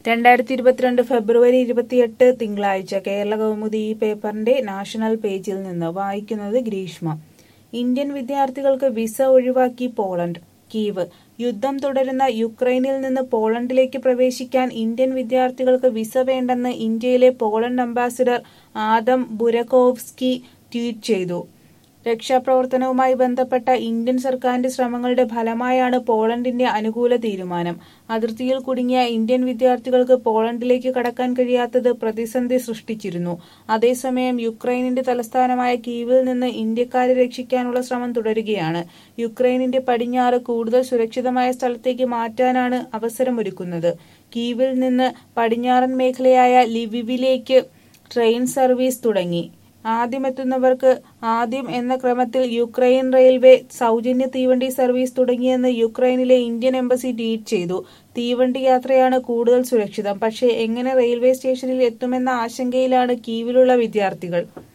രണ്ടായിരത്തി ഇരുപത്തിരണ്ട് ഫെബ്രുവരി ഇരുപത്തിയെട്ട് തിങ്കളാഴ്ച കേരള കൗമുദി ഈ പേപ്പറിന്റെ നാഷണൽ പേജിൽ നിന്ന് വായിക്കുന്നത് ഗ്രീഷ്മ ഇന്ത്യൻ വിദ്യാർത്ഥികൾക്ക് വിസ ഒഴിവാക്കി പോളണ്ട് കീവ് യുദ്ധം തുടരുന്ന യുക്രൈനിൽ നിന്ന് പോളണ്ടിലേക്ക് പ്രവേശിക്കാൻ ഇന്ത്യൻ വിദ്യാർത്ഥികൾക്ക് വിസ വേണ്ടെന്ന് ഇന്ത്യയിലെ Poland ambassador Adam Burakowski tweet ചെയ്തു രക്ഷാപ്രവർത്തനവുമായി ബന്ധപ്പെട്ട ഇന്ത്യൻ സർക്കാരിന്റെ ശ്രമങ്ങളുടെ ഫലമായാണ് പോളണ്ടിന്റെ അനുകൂല തീരുമാനം അതിർത്തിയിൽ കുടുങ്ങിയ ഇന്ത്യൻ വിദ്യാർത്ഥികൾക്ക് പോളണ്ടിലേക്ക് കടക്കാൻ കഴിയാത്തത് പ്രതിസന്ധി സൃഷ്ടിച്ചിരുന്നു അതേസമയം യുക്രൈനിന്റെ തലസ്ഥാനമായ കീവിൽ നിന്ന് ഇന്ത്യക്കാരെ രക്ഷിക്കാനുള്ള ശ്രമം തുടരുകയാണ് യുക്രൈനിന്റെ പടിഞ്ഞാറ് കൂടുതൽ സുരക്ഷിതമായ സ്ഥലത്തേക്ക് മാറ്റാനാണ് അവസരമൊരുക്കുന്നത് കീവിൽ നിന്ന് പടിഞ്ഞാറൻ മേഖലയായ ലിവിവിലേക്ക് ട്രെയിൻ സർവീസ് തുടങ്ങി ആദ്യമെത്തുന്നവർക്ക് ആദ്യം എന്ന ക്രമത്തിൽ യുക്രൈൻ റെയിൽവേ സൗജന്യ തീവണ്ടി സർവീസ് തുടങ്ങിയെന്ന് യുക്രൈനിലെ ഇന്ത്യൻ എംബസി ട്വീറ്റ് ചെയ്തു തീവണ്ടി യാത്രയാണ് കൂടുതൽ സുരക്ഷിതം പക്ഷേ എങ്ങനെ റെയിൽവേ സ്റ്റേഷനിൽ എത്തുമെന്ന ആശങ്കയിലാണ് കീവിലുള്ള വിദ്യാർത്ഥികൾ